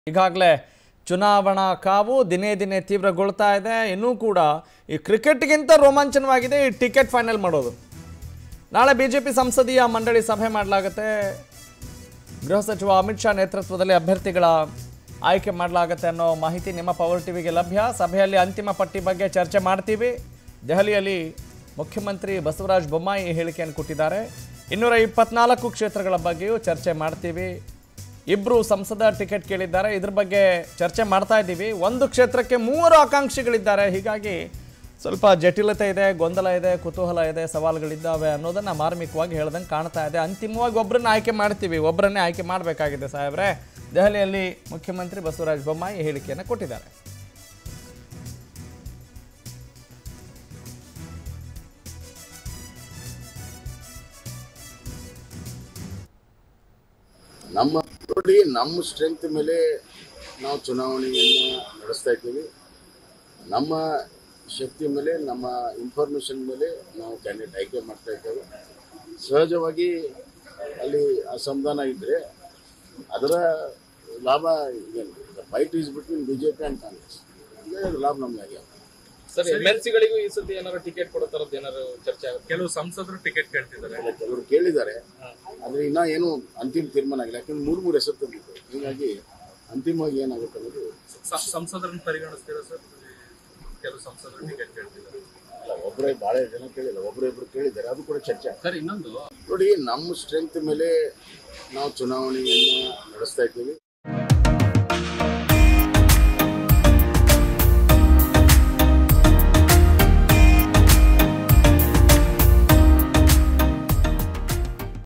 ಈಗಾಗಲೇ ಚುನಾವಣಾ ಕಾವು ದಿನೇ ದಿನೇ ತೀವ್ರಗೊಳ್ತಾ ಇದೆ ಇನ್ನೂ ಕೂಡ ಈ ಕ್ರಿಕೆಟ್ಗಿಂತ ರೋಮಾಂಚನವಾಗಿದೆ ಈ ಟಿಕೆಟ್ ಫೈನಲ್ ಮಾಡೋದು ನಾಳೆ ಬಿ ಜೆ ಪಿ ಸಂಸದೀಯ ಮಂಡಳಿ ಸಭೆ ಮಾಡಲಾಗುತ್ತೆ ಗೃಹ ಸಚಿವ ಅಮಿತ್ ಶಾ ನೇತೃತ್ವದಲ್ಲಿ ಅಭ್ಯರ್ಥಿಗಳ ಆಯ್ಕೆ ಮಾಡಲಾಗುತ್ತೆ ಅನ್ನೋ ಮಾಹಿತಿ ನಿಮ್ಮ ಪವರ್ ಟಿವಿಗೆ ಲಭ್ಯ ಸಭೆಯಲ್ಲಿ ಅಂತಿಮ ಪಟ್ಟಿ ಬಗ್ಗೆ ಚರ್ಚೆ ಮಾಡ್ತೀವಿ ದೆಹಲಿಯಲ್ಲಿ ಮುಖ್ಯಮಂತ್ರಿ ಬಸವರಾಜ ಬೊಮ್ಮಾಯಿ ಈ ಹೇಳಿಕೆಯನ್ನು ಕೊಟ್ಟಿದ್ದಾರೆ ಇನ್ನೂರ ಇಪ್ಪತ್ನಾಲ್ಕು ಕ್ಷೇತ್ರಗಳ ಬಗ್ಗೆಯೂ ಚರ್ಚೆ ಮಾಡ್ತೀವಿ ಇಬ್ಬರು ಸಂಸದ ಟಿಕೆಟ್ ಕೇಳಿದ್ದಾರೆ ಇದ್ರ ಬಗ್ಗೆ ಚರ್ಚೆ ಮಾಡ್ತಾ ಇದ್ದೀವಿ ಒಂದು ಕ್ಷೇತ್ರಕ್ಕೆ ಮೂವರು ಆಕಾಂಕ್ಷಿಗಳಿದ್ದಾರೆ ಹೀಗಾಗಿ ಸ್ವಲ್ಪ ಜಟಿಲತೆ ಇದೆ ಗೊಂದಲ ಇದೆ ಕುತೂಹಲ ಇದೆ ಸವಾಲುಗಳಿದ್ದಾವೆ ಅನ್ನೋದನ್ನ ಮಾರ್ಮಿಕವಾಗಿ ಹೇಳ್ದಂಗೆ ಕಾಣ್ತಾ ಇದೆ ಅಂತಿಮವಾಗಿ ಒಬ್ಬರನ್ನ ಆಯ್ಕೆ ಮಾಡ್ತೀವಿ ಒಬ್ಬರನ್ನೇ ಆಯ್ಕೆ ಮಾಡಬೇಕಾಗಿದೆ ಸಾಹೇಬ್ರೆ ದೆಹಲಿಯಲ್ಲಿ ಮುಖ್ಯಮಂತ್ರಿ ಬಸವರಾಜ ಬೊಮ್ಮಾಯಿ ಈ ಹೇಳಿಕೆಯನ್ನು ಕೊಟ್ಟಿದ್ದಾರೆ ನಮ್ಮ ನೋಡಿ ನಮ್ಮ ಸ್ಟ್ರೆಂತ್ ಮೇಲೆ ನಾವು ಚುನಾವಣೆಯನ್ನು ನಡೆಸ್ತಾ ಇದ್ದೀವಿ ನಮ್ಮ ಶಕ್ತಿ ಮೇಲೆ ನಮ್ಮ ಇನ್ಫಾರ್ಮೇಷನ್ ಮೇಲೆ ನಾವು ಕ್ಯಾಂಡಿಡೇಟ್ ಆಯ್ಕೆ ಮಾಡ್ತಾ ಇದ್ದೇವೆ ಸಹಜವಾಗಿ ಅಲ್ಲಿ ಅಸಮಾಧಾನ ಇದ್ದರೆ ಅದರ ಲಾಭ fight is between B J P and Congress ಇದೇ ಲಾಭ ನಮ್ಗೆ ಆಗ್ಯಾವ ಸರ್ ಎಂ ಎಲ್ ಸಿಗಳಿಗೂ ಈ ಸತಿ ಏನಾದ್ರು ಟಿಕೆಟ್ ಕೊಡೋ ತರದ್ದು ಏನಾದ್ರು ಚರ್ಚೆ ಆಗುತ್ತೆ ಕೆಲವು ಸಂಸದರು ಟಿಕೆಟ್ ಕೇಳ್ತಿದ್ದಾರೆ ಎಲ್ಲ ಕೆಲವರು ಕೇಳಿದ್ದಾರೆ ಆದರೆ ಇನ್ನೂ ಏನು ಅಂತಿಮ ತೀರ್ಮಾನ ಆಗಿಲ್ಲ ಯಾಕಂದ್ರೆ ಮೂರು ಮೂರು ಹೆಸರು ತಂದಿದ್ದು ಹೀಗಾಗಿ ಅಂತಿಮವಾಗಿ ಏನಾಗುತ್ತೆ ಅನ್ನೋದು ಸ- ಸಂಸದರನ್ನ ಪರಿಗಣಿಸ್ತೀರಾ ಸರ್ ಕೆಲವು ಸಂಸದರು ಟಿಕೆಟ್ ಕೇಳ್ತಿದ್ದಾರೆ ಅಲ್ಲ ಒಬ್ಬರೇ ಭಾಳ ಜನ ಕೇಳಿಲ್ಲ ಒಬ್ಬರು ಇಬ್ಬರು ಕೇಳಿದ್ದಾರೆ ಅದು ಕೂಡ ಚರ್ಚೆ ಆಗ್ತದೆ. ಸರ್ ಇನ್ನೊಂದು ನೋಡಿ ನಮ್ಮ ಸ್ಟ್ರೆಂತ್ ಮೇಲೆ ನಾವು ಚುನಾವಣೆಯನ್ನು ನಡೆಸ್ತಾ ಇದ್ದೀವಿ